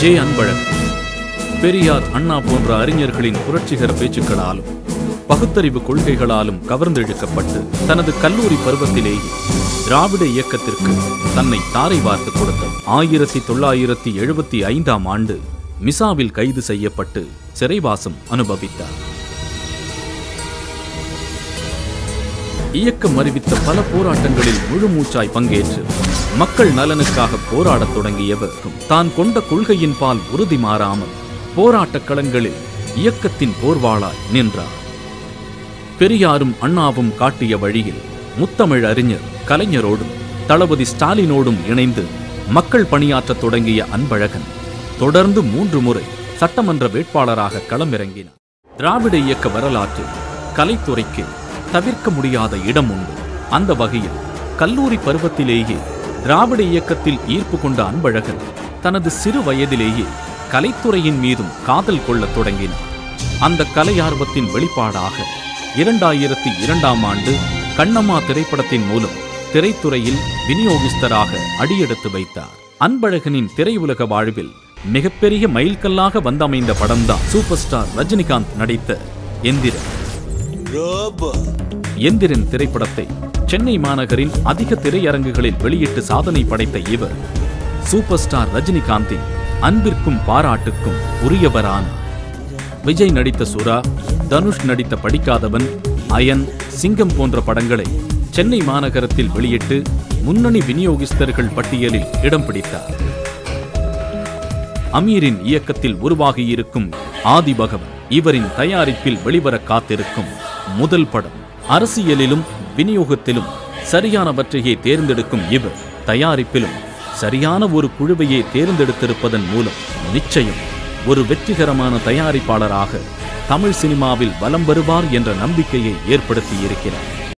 J Anbazhagan Periyar அண்ணா போன்ற அறிஞர்களின் புரட்சிகர பேச்சுக்களாலும் பகுத்தறிவு கொள்கைகளாலும் கவர்ந்தெழுக்கப்பட்டு தனது கல்லூரி பருவத்திலேயே திராவிட இயக்கத்திற்கு தன்னை தாரை வார்த்து கொடுத்தார் ஆயிரத்தி தொள்ளாயிரத்தி எழுபத்தி ஐந்தாம் ஆண்டு மிசாவில் கைது செய்யப்பட்டு சிறைவாசம் அனுபவித்தார் இயக்கம் அறிவித்த பல போராட்டங்களில் முழுமூச்சாய் பங்கேற்று மக்கள் நலனுக்காக போராடத் தொடங்கியவர் தான் கொண்ட கொள்கையின் பால் உறுதி மாறாமல் போராட்டக் களங்களில் இயக்கத்தின் போர்வாளாய் நின்றார் பெரியாரும் அண்ணாவும் காட்டிய வழியில் முத்தமிழ் அறிஞர் கலைஞரோடும் தளபதி ஸ்டாலினோடும் இணைந்து மக்கள் பணியாற்றத் தொடங்கிய அன்பழகன் தொடர்ந்து மூன்று முறை சட்டமன்ற வேட்பாளராக களமிறங்கினார் திராவிட இயக்க வரலாற்றில் கலைத்துறைக்கு தவிர்க்க முடியாத இடம் உண்டு அந்த வகையில் கல்லூரி பருவத்திலேயே திராவிட இயக்கத்தில் ஈர்ப்பு கொண்ட அன்பழகன் தனது சிறு வயதிலேயே கலைத்துறையின் மீதும் காதல் கொள்ளத் தொடங்கினார் அந்த கலை ஆர்வத்தின் வெளிப்பாடாக இரண்டாயிரத்தி இரண்டாம் ஆண்டு கண்ணம்மா திரைப்படத்தின் மூலம் திரைத்துறையில் விநியோகிஸ்தராக அடியெடுத்து வைத்தார் அன்பழகனின் திரையுலக வாழ்வில் மிகப்பெரிய மைல்கல்லாக வந்தமைந்த படம்தான் சூப்பர் ஸ்டார் ரஜினிகாந்த் நடித்த எந்திரன் எந்திரன் திரைப்படத்தை சென்னை மாநகரின் அதிக திரையரங்குகளில் வெளியிட்டு சாதனை படைத்த இவர் சூப்பர் ஸ்டார் ரஜினிகாந்தின் அன்பிற்கும் பாராட்டுக்கும் உரியவரானார் விஜய் நடித்த சுறா தனுஷ் நடித்த படிக்காதவன் அயன் சிங்கம் போன்ற படங்களை சென்னை மாநகரத்தில் வெளியிட்டு முன்னணி விநியோகிஸ்தர்கள் பட்டியலில் இடம் பிடித்தார் அமீரின் இயக்கத்தில் உருவாகியிருக்கும் ஆதிபகவன் இவரின் தயாரிப்பில் வெளிவர காத்திருக்கும் முதல் படம் அரசியலிலும் விநியோகத்திலும் சரியானவற்றையே தேர்ந்தெடுக்கும் இவர் தயாரிப்பிலும் சரியான ஒரு குழுவையே தேர்ந்தெடுத்திருப்பதன் மூலம் நிச்சயம் ஒரு வெற்றிகரமான தயாரிப்பாளராக தமிழ் சினிமாவில் வலம் வருவார் என்ற நம்பிக்கையை ஏற்படுத்தியிருக்கிறார்